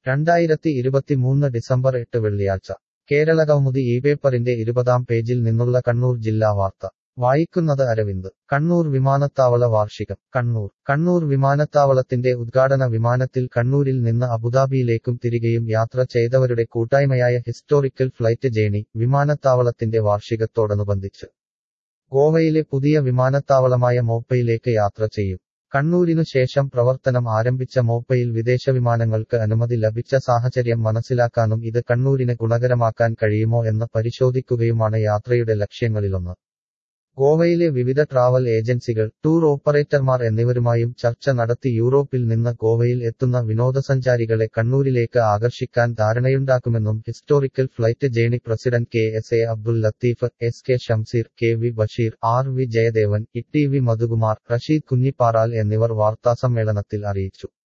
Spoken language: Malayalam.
രണ്ടായിരത്തി ഇരുപത്തിമൂന്ന് ഡിസംബർ എട്ട് വെള്ളിയാഴ്ച കേരള കൗമുദി ഈ പേപ്പറിന്റെ ഇരുപതാം പേജിൽ നിന്നുള്ള കണ്ണൂർ ജില്ലാ വാർത്ത വായിക്കുന്നത് അരവിന്ദ് കണ്ണൂർ വിമാനത്താവള വാർഷികം കണ്ണൂർ കണ്ണൂർ വിമാനത്താവളത്തിന്റെ ഉദ്ഘാടന വിമാനത്തിൽ കണ്ണൂരിൽ നിന്ന് അബുദാബിയിലേക്കും തിരികെയും യാത്ര ചെയ്തവരുടെ കൂട്ടായ്മയായ ഹിസ്റ്റോറിക്കൽ ഫ്ലൈറ്റ് ജേണി വിമാനത്താവളത്തിന്റെ വാർഷികത്തോടനുബന്ധിച്ച് ഗോവയിലെ പുതിയ വിമാനത്താവളമായ മോപ്പയിലേക്ക് യാത്ര ചെയ്യും കണ്ണൂരിനു ശേഷം പ്രവർത്തനം ആരംഭിച്ച മോപ്പയിൽ വിദേശ വിമാനങ്ങൾക്ക് അനുമതി ലഭിച്ച സാഹചര്യം മനസ്സിലാക്കാനും ഇത് കണ്ണൂരിന് ഗുണകരമാക്കാൻ കഴിയുമോ എന്ന് പരിശോധിക്കുകയുമാണ് യാത്രയുടെ ലക്ഷ്യങ്ങളിലൊന്ന് ഗോവയിലെ വിവിധ ട്രാവൽ ഏജൻസികൾ ടൂർ ഓപ്പറേറ്റർമാർ എന്നിവരുമായും ചർച്ച നടത്തി യൂറോപ്പിൽ നിന്ന് ഗോവയിൽ എത്തുന്ന വിനോദസഞ്ചാരികളെ കണ്ണൂരിലേക്ക് ആകർഷിക്കാൻ ധാരണയുണ്ടാക്കുമെന്നും historical flight journey president K S A Abdul Latheef S K Shamseer K V Basheer R V Jayadevan E T V Madhukumar Rasheed Kunhipparal എന്നിവർ വാർത്താസമ്മേളനത്തിൽ അറിയിച്ചു